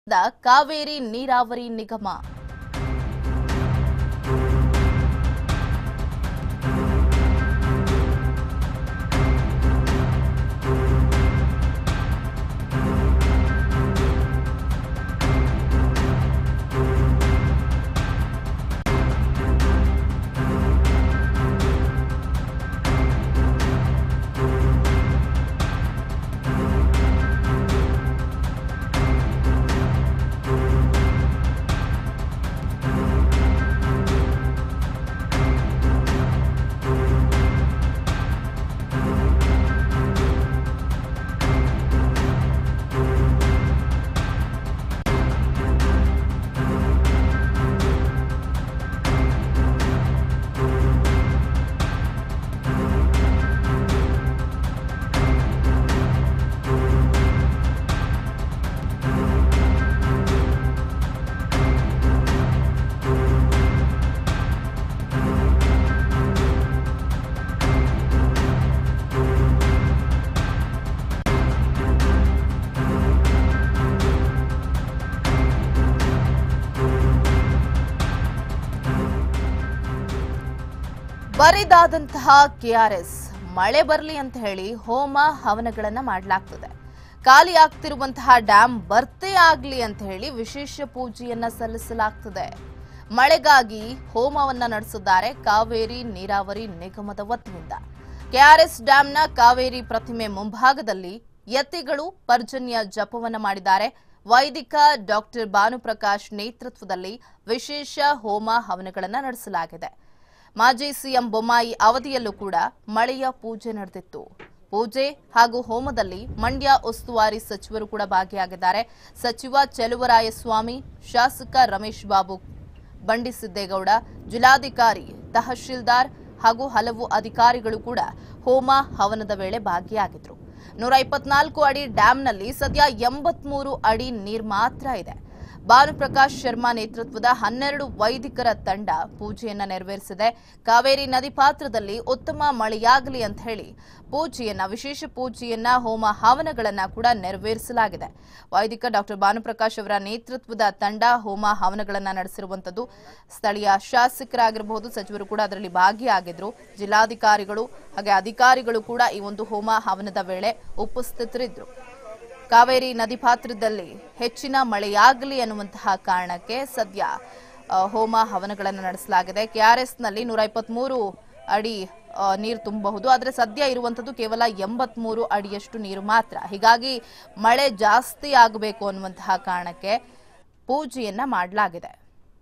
ಕಾವೇರಿ ನೀರಾವರಿ ನಿಗಮ ಬರಿದಾದಂತಹ ಕೆಆರ್ಎಸ್ ಮಳೆ ಬರಲಿ ಅಂತ ಹೇಳಿ ಹೋಮ ಹವನಗಳನ್ನ ಮಾಡಲಾಗ್ತದೆ ಖಾಲಿ ಆಗ್ತಿರುವಂತಹ ಡ್ಯಾಂ ಭರ್ತಿ ಆಗ್ಲಿ ಅಂತ ಹೇಳಿ ವಿಶೇಷ ಪೂಜೆಯನ್ನ ಸಲ್ಲಿಸಲಾಗ್ತದೆ ಮಳೆಗಾಗಿ ಹೋಮವನ್ನ ನಡೆಸಿದ್ದಾರೆ ಕಾವೇರಿ ನೀರಾವರಿ ನಿಗಮದ ವತಿಯಿಂದ ಕೆಆರ್ಎಸ್ ಡ್ಯಾಂನ ಕಾವೇರಿ ಪ್ರತಿಮೆ ಮುಂಭಾಗದಲ್ಲಿ ಯತಿಗಳು ಪರ್ಜನ್ಯ ಜಪವನ್ನ ಮಾಡಿದ್ದಾರೆ ವೈದಿಕ ಡಾಕ್ಟರ್ ಭಾನುಪ್ರಕಾಶ್ ನೇತೃತ್ವದಲ್ಲಿ ವಿಶೇಷ ಹೋಮ ಹವನಗಳನ್ನ ನಡೆಸಲಾಗಿದೆ ಮಾಜಿ ಸಿಎಂ ಬೊಮ್ಮಾಯಿ ಅವಧಿಯಲ್ಲೂ ಕೂಡ ಮಳೆಯ ಪೂಜೆ ನಡೆದಿತ್ತು ಪೂಜೆ ಹಾಗೂ ಹೋಮದಲ್ಲಿ ಮಂಡ್ಯ ಉಸ್ತುವಾರಿ ಸಚಿವರು ಕೂಡ ಭಾಗಿಯಾಗಿದ್ದಾರೆ ಸಚಿವ ಚೆಲುವರಾಯಸ್ವಾಮಿ ಶಾಸಕ ರಮೇಶ್ ಬಾಬು ಬಂಡಿಸಿದ್ದೇಗೌಡ ಜಿಲ್ಲಾಧಿಕಾರಿ ತಹಶೀಲ್ದಾರ್ ಹಾಗೂ ಹಲವು ಅಧಿಕಾರಿಗಳು ಕೂಡ ಹೋಮ ಹವನದ ವೇಳೆ ಭಾಗಿಯಾಗಿದ್ರು ನೂರ ಇಪ್ಪತ್ನಾಲ್ಕು ಅಡಿ ಡ್ಯಾಂನಲ್ಲಿ ಸದ್ಯ ಎಂಬತ್ಮೂರು ಅಡಿ ನೀರ್ ಮಾತ್ರ ಇದೆ ಭಾನುಪ್ರಕಾಶ್ ಶರ್ಮಾ ನೇತೃತ್ವದ ಹನ್ನೆರಡು ವೈದಿಕರ ತಂಡ ಪೂಜೆಯನ್ನ ನೆರವೇರಿಸಿದೆ ಕಾವೇರಿ ನದಿ ಪಾತ್ರದಲ್ಲಿ ಉತ್ತಮ ಮಳೆಯಾಗಲಿ ಅಂತ ಹೇಳಿ ಪೂಜೆಯನ್ನ ವಿಶೇಷ ಪೂಜೆಯನ್ನ ಹೋಮ ಹವನಗಳನ್ನ ಕೂಡ ನೆರವೇರಿಸಲಾಗಿದೆ ವೈದಿಕ ಡಾಕ್ಟರ್ ಭಾನುಪ್ರಕಾಶ್ ಅವರ ನೇತೃತ್ವದ ತಂಡ ಹೋಮ ಹವನಗಳನ್ನ ನಡೆಸಿರುವಂತದ್ದು ಸ್ಥಳೀಯ ಶಾಸಕರಾಗಿರಬಹುದು ಸಚಿವರು ಕೂಡ ಅದರಲ್ಲಿ ಭಾಗಿಯಾಗಿದ್ರು ಜಿಲ್ಲಾಧಿಕಾರಿಗಳು ಹಾಗೆ ಅಧಿಕಾರಿಗಳು ಕೂಡ ಈ ಒಂದು ಹೋಮ ಹವನದ ವೇಳೆ ಉಪಸ್ಥಿತರಿದ್ರು ಕಾವೇರಿ ನದಿ ಪಾತ್ರದಲ್ಲಿ ಹೆಚ್ಚಿನ ಮಳೆಯಾಗಲಿ ಅನ್ನುವಂತಹ ಕಾರಣಕ್ಕೆ ಸದ್ಯ ಆ, ಹೋಮ ಹವನಗಳನ್ನು ನಡೆಸಲಾಗಿದೆ ಕೆಆರ್ಎಸ್ನಲ್ಲಿ ನೂರ ಇಪ್ಪತ್ಮೂರು ಅಡಿ ಆ, ನೀರು ತುಂಬಬಹುದು ಆದರೆ ಸದ್ಯ ಇರುವಂಥದ್ದು ಕೇವಲ ಎಂಬತ್ಮೂರು ಅಡಿಯಷ್ಟು ನೀರು ಮಾತ್ರ ಹೀಗಾಗಿ ಮಳೆ ಜಾಸ್ತಿ ಆಗಬೇಕು ಅನ್ನುವಂತಹ ಕಾರಣಕ್ಕೆ ಪೂಜೆಯನ್ನ ಮಾಡಲಾಗಿದೆ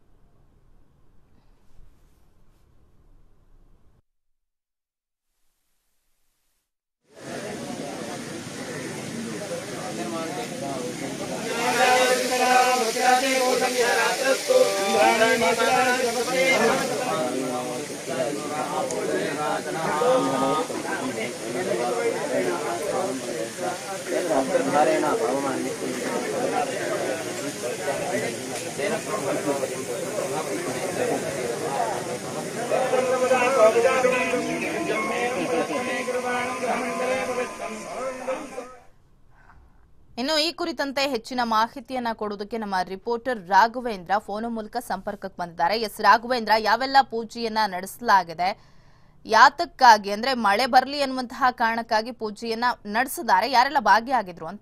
ಇನ್ನು ಈ ಕುರಿತಂತೆ ಹೆಚ್ಚಿನ ಮಾಹಿತಿಯನ್ನ ಕೊಡುವುದಕ್ಕೆ ನಮ್ಮ ರಿಪೋರ್ಟರ್ ರಾಘವೇಂದ್ರ ಫೋನ್ ಮೂಲಕ ಸಂಪರ್ಕಕ್ಕೆ ಬಂದಿದ್ದಾರೆ ಎಸ್ ರಾಘವೇಂದ್ರ ಯಾವೆಲ್ಲ ಪೂಜೆಯನ್ನ ನಡೆಸಲಾಗಿದೆ ಯಾತಕ್ಕಾಗಿ ಅಂದ್ರೆ ಮಳೆ ಬರಲಿ ಅನ್ನುವಂತಹ ಕಾರಣಕ್ಕಾಗಿ ಪೂಜೆಯನ್ನ ನಡೆಸಿದ್ದಾರೆ ಯಾರೆಲ್ಲ ಭಾಗಿಯಾಗಿದ್ರು ಅಂತ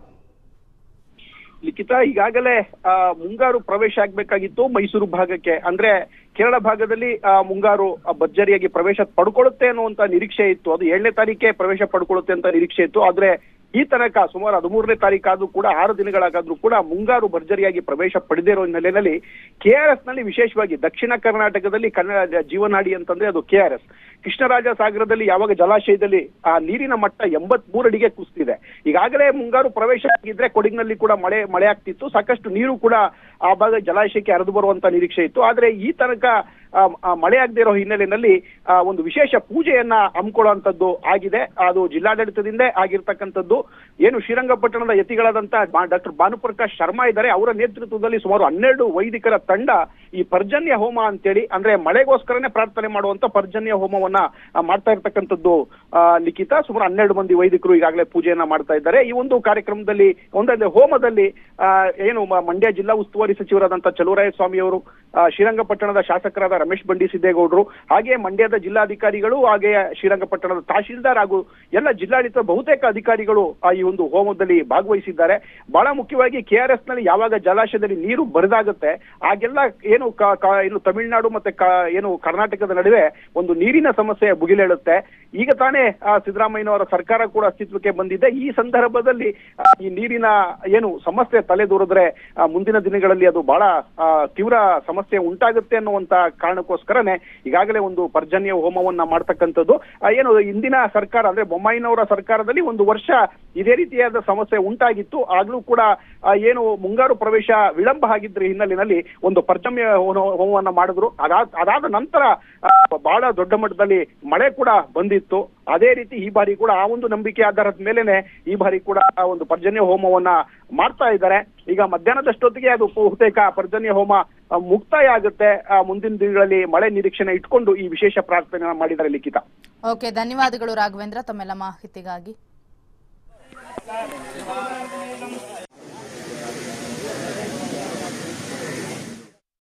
ಲಿಖಿತ ಈಗಾಗಲೇ ಆ, ಮುಂಗಾರು ಪ್ರವೇಶ ಆಗ್ಬೇಕಾಗಿತ್ತು ಮೈಸೂರು ಭಾಗಕ್ಕೆ ಅಂದ್ರೆ ಕೇರಳ ಭಾಗದಲ್ಲಿ ಆ, ಮುಂಗಾರು ಆ, ಭರ್ಜರಿಯಾಗಿ ಪ್ರವೇಶ ಪಡ್ಕೊಳ್ಳುತ್ತೆ ಅನ್ನುವಂತ ನಿರೀಕ್ಷೆ ಇತ್ತು ಅದು ಏಳನೇ ತಾರೀಕೆ ಪ್ರವೇಶ ಪಡ್ಕೊಳ್ಳುತ್ತೆ ಅಂತ ನಿರೀಕ್ಷೆ ಇತ್ತು ಆದ್ರೆ ಈ ತನಕ ಸುಮಾರು ಹದಿಮೂರನೇ ತಾರೀಕಾದ್ರೂ ಕೂಡ ಆರು ದಿನಗಳಾಗಾದ್ರೂ ಕೂಡ ಮುಂಗಾರು ಭರ್ಜರಿಯಾಗಿ ಪ್ರವೇಶ ಪಡೆದೇ ಇರೋ ಹಿನ್ನೆಲೆಯಲ್ಲಿ ಕೆಆರ್ಎಸ್ ನಲ್ಲಿ ವಿಶೇಷವಾಗಿ ದಕ್ಷಿಣ ಕರ್ನಾಟಕದಲ್ಲಿ ಕನ್ನಡ ಜೀವನಾಡಿ ಅಂತಂದ್ರೆ ಅದು ಕೆಆರ್ಎಸ್ ಕೃಷ್ಣರಾಜ ಸಾಗರದಲ್ಲಿ ಯಾವಾಗ ಜಲಾಶಯದಲ್ಲಿ ಆ ನೀರಿನ ಮಟ್ಟ ಎಂಬತ್ ಅಡಿಗೆ ಕುಸಿದಿದೆ ಈಗಾಗಲೇ ಮುಂಗಾರು ಪ್ರವೇಶ ಆಗಿದ್ರೆ ಕೊಡಗಿನಲ್ಲಿ ಕೂಡ ಮಳೆ ಮಳೆ ಆಗ್ತಿತ್ತು ಸಾಕಷ್ಟು ನೀರು ಕೂಡ ಆ ಭಾಗ ಜಲಾಶಯಕ್ಕೆ ಹರಿದು ಬರುವಂತ ನಿರೀಕ್ಷೆ ಇತ್ತು ಆದ್ರೆ ಈ ತನಕ ಆ, ಆ, ಮಳೆ ಆಗದೆ ಇರೋ ಹಿನ್ನೆಲೆಯಲ್ಲಿ ಆ, ಒಂದು ವಿಶೇಷ ಪೂಜೆಯನ್ನ ಹಮ್ಮಿಕೊಳ್ಳುವಂತದ್ದು ಆಗಿದೆ ಅದು ಜಿಲ್ಲಾಡಳಿತದಿಂದ ಆಗಿರ್ತಕ್ಕಂಥದ್ದು ಏನು ಶ್ರೀರಂಗಪಟ್ಟಣದ ಯತಿಗಳಾದಂತ ಡಾಕ್ಟರ್ ಭಾನುಪ್ರಕಾಶ್ ಶರ್ಮಾ ಇದ್ದಾರೆ ಅವರ ನೇತೃತ್ವದಲ್ಲಿ ಸುಮಾರು ಹನ್ನೆರಡು ವೈದಿಕರ ತಂಡ ಈ ಪರ್ಜನ್ಯ ಹೋಮ ಅಂತೇಳಿ ಅಂದ್ರೆ ಮಳೆಗೋಸ್ಕರನೇ ಪ್ರಾರ್ಥನೆ ಮಾಡುವಂತ ಪರ್ಜನ್ಯ ಹೋಮವನ್ನ ಆ, ಮಾಡ್ತಾ ಇರ್ತಕ್ಕಂಥದ್ದು ಆ, ಲಿಖಿತ ಸುಮಾರು ಹನ್ನೆರಡು ಮಂದಿ ವೈದಿಕರು ಈಗಾಗಲೇ ಪೂಜೆಯನ್ನ ಮಾಡ್ತಾ ಇದ್ದಾರೆ ಈ ಒಂದು ಕಾರ್ಯಕ್ರಮದಲ್ಲಿ ಒಂದೊಂದು ಹೋಮದಲ್ಲಿ ಆ, ಏನು ಮ- ಮಂಡ್ಯ ಜಿಲ್ಲಾ ಉಸ್ತುವಾರಿ ಸಚಿವರಾದಂತಹ ಚಲುವರಾಯ ಸ್ವಾಮಿ ಅವರು ಆ, ಶ್ರೀರಂಗಪಟ್ಟಣದ ಶಾಸಕರಾದ ರಮೇಶ್ ಬಂಡಿ ಸಿದ್ದೇಗೌಡರು ಹಾಗೆ ಮಂಡ್ಯದ ಜಿಲ್ಲಾಧಿಕಾರಿಗಳು ಹಾಗೆ ಶ್ರೀರಂಗಪಟ್ಟಣದ ತಹಶೀಲ್ದಾರ್ ಹಾಗೂ ಎಲ್ಲ ಜಿಲ್ಲಾಡಳಿತ ಬಹುತೇಕ ಅಧಿಕಾರಿಗಳು ಆ, ಈ ಒಂದು ಹೋಮದಲ್ಲಿ ಭಾಗವಹಿಸಿದ್ದಾರೆ ಬಹಳ ಮುಖ್ಯವಾಗಿ ಕೆ ಆರ್ ಎಸ್ ನಲ್ಲಿ ಯಾವಾಗ ಜಲಾಶಯದಲ್ಲಿ ನೀರು ಬರಿದಾಗುತ್ತೆ ಆಗೆಲ್ಲ ಏನು ಕ- ಕ- ಏನು ತಮಿಳುನಾಡು ಮತ್ತೆ ಕ- ಏನು ಕರ್ನಾಟಕದ ನಡುವೆ ಒಂದು ನೀರಿನ ಸಮಸ್ಯೆ ಭುಗಿಲೇಳುತ್ತೆ ಈಗ ತಾನೇ ಆ, ಸಿದ್ದರಾಮಯ್ಯನವರ ಸರ್ಕಾರ ಕೂಡ ಅಸ್ತಿತ್ವಕ್ಕೆ ಬಂದಿದೆ ಈ ಸಂದರ್ಭದಲ್ಲಿ ಆ, ಈ ನೀರಿನ ಏನು ಸಮಸ್ಯೆ ತಲೆದೂರಿದ್ರೆ ಆ, ಮುಂದಿನ ದಿನಗಳಲ್ಲಿ ಅದು ಬಹಳ ಆ, ತೀವ್ರ ಸಮಸ್ಯೆ ಉಂಟಾಗುತ್ತೆ ಅನ್ನುವಂತ ಕಾರಣಕ್ಕೋಸ್ಕರನೇ ಈಗಾಗಲೇ ಒಂದು ಪರ್ಜನ್ಯ ಹೋಮವನ್ನ ಮಾಡ್ತಕ್ಕಂಥದ್ದು ಆ, ಏನು ಇಂದಿನ ಸರ್ಕಾರ ಅಂದ್ರೆ ಬೊಮ್ಮಾಯಿನವರ ಸರ್ಕಾರದಲ್ಲಿ ಒಂದು ವರ್ಷ ಇದೇ ರೀತಿಯಾದ ಸಮಸ್ಯೆ ಉಂಟಾಗಿತ್ತು ಆಗ್ಲೂ ಕೂಡ ಆ, ಏನು ಮುಂಗಾರು ಪ್ರವೇಶ ವಿಳಂಬ ಆಗಿದ್ರ ಹಿನ್ನೆಲೆಯಲ್ಲಿ ಒಂದು ಪರ್ಜನ್ಯ ಹೋಮ- ಹೋಮವನ್ನ ಮಾಡಿದ್ರು ಅದಾದ ಅದಾದ ನಂತರ ಆ, ಬಹಳ ದೊಡ್ಡ ಮಟ್ಟದಲ್ಲಿ ಮಳೆ ಕೂಡ ಬಂದಿತ್ತು ಅದೇ ರೀತಿ ಈ ಬಾರಿ ಕೂಡ ಆ ಒಂದು ನಂಬಿಕೆ ಆಧಾರದ ಮೇಲೆನೆ ಈ ಬಾರಿ ಕೂಡ ಆ ಒಂದು ಪರ್ಜನ್ಯ ಹೋಮವನ್ನ ಮಾಡ್ತಾ ಇದ್ದಾರೆ ಈಗ ಮಧ್ಯಾಹ್ನದಷ್ಟೊತ್ತಿಗೆ ಅದು ಬಹುತೇಕ ಪರ್ಜನ್ಯ ಹೋಮ ಆ, ಮುಕ್ತಾಯ ಆಗುತ್ತೆ ಆ, ಮುಂದಿನ ದಿನಗಳಲ್ಲಿ ಮಳೆ ನಿರೀಕ್ಷಣೆ ಇಟ್ಕೊಂಡು ಈ ವಿಶೇಷ ಪ್ರಾರ್ಥನೆ ಮಾಡಿದ್ದಾರೆ ಲಿಖಿತ ಓಕೆ ಧನ್ಯವಾದಗಳು ರಾಘವೇಂದ್ರ ತಮ್ಮೆಲ್ಲ ಮಾಹಿತಿಗಾಗಿ